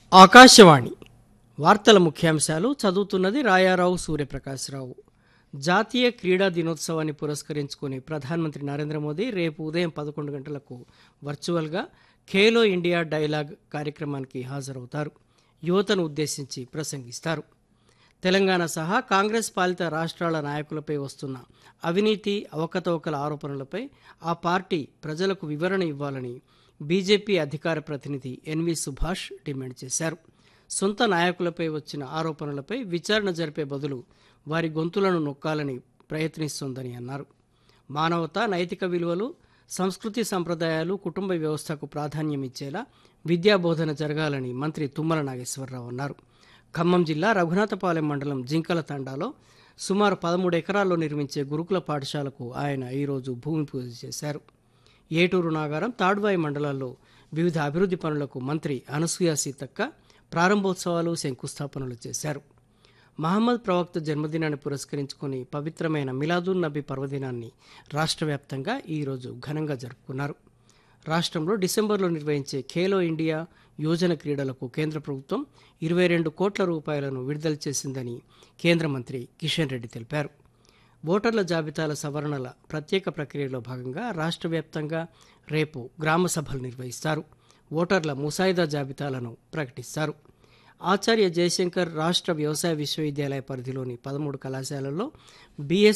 ఆకాశవాణి వార్తల ముఖ్యాంశాలు చదువుతున్నది రాయారావు సూర్యప్రకాశ్రావు జాతీయ క్రీడా దినోత్సవాన్ని పురస్కరించుకుని ప్రధానమంత్రి నరేంద్ర మోదీ రేపు ఉదయం పదకొండు గంటలకు వర్చువల్గా ఖేలో ఇండియా డైలాగ్ కార్యక్రమానికి హాజరవుతారు యువతను ఉద్దేశించి ప్రసంగిస్తారు తెలంగాణ సహా కాంగ్రెస్ పాలిత రాష్ట్రాల నాయకులపై వస్తున్న అవినీతి అవకతవకల ఆరోపణలపై ఆ పార్టీ ప్రజలకు వివరణ ఇవ్వాలని బీజేపీ అధికార ప్రతినిధి ఎన్వి సుభాష్ డిమాండ్ చేశారు సొంత నాయకులపై వచ్చిన ఆరోపణలపై విచారణ జరిపే బదులు వారి గొంతులను నొక్కాలని ప్రయత్నిస్తోందని అన్నారు మానవత నైతిక విలువలు సంస్కృతి సంప్రదాయాలు కుటుంబ వ్యవస్థకు ప్రాధాన్యం ఇచ్చేలా విద్యాబోధన జరగాలని మంత్రి తుమ్మల నాగేశ్వరరావు అన్నారు ఖమ్మం జిల్లా రఘునాథపాలెం మండలం జింకల తండాలో సుమారు పదమూడు ఎకరాల్లో నిర్మించే గురుకుల పాఠశాలకు ఆయన ఈరోజు భూమి పూజ చేశారు ఏటూరు నాగారం తాడ్వాయి మండలాల్లో వివిధ అభివృద్ధి పనులకు మంత్రి అనసూయ సీతక్క ప్రారంభోత్సవాలు శంకుస్థాపనలు చేశారు మహమ్మద్ ప్రవక్త జన్మదినాన్ని పురస్కరించుకొని పవిత్రమైన మిలాదున్ నబీ పర్వదినాన్ని రాష్ట్ర వ్యాప్తంగా ఈరోజు ఘనంగా జరుపుకున్నారు రాష్ట్రంలో డిసెంబర్లో నిర్వహించే ఖేలో ఇండియా యోజన క్రీడలకు కేంద్ర ప్రభుత్వం ఇరవై రెండు కోట్ల రూపాయలను విడుదల చేసిందని కేంద్ర మంత్రి కిషన్ రెడ్డి తెలిపారు ఓటర్ల జాబితాల సవరణల ప్రత్యేక ప్రక్రియలో భాగంగా రాష్ట్ర వ్యాప్తంగా రేపు గ్రామ సభలు నిర్వహిస్తారు ఓటర్ల ముసాయిదా జాబితాలను ప్రకటిస్తారు ఆచార్య జయశంకర్ రాష్ట్ర వ్యవసాయ విశ్వవిద్యాలయ పరిధిలోని పదమూడు కళాశాలల్లో బీఎస్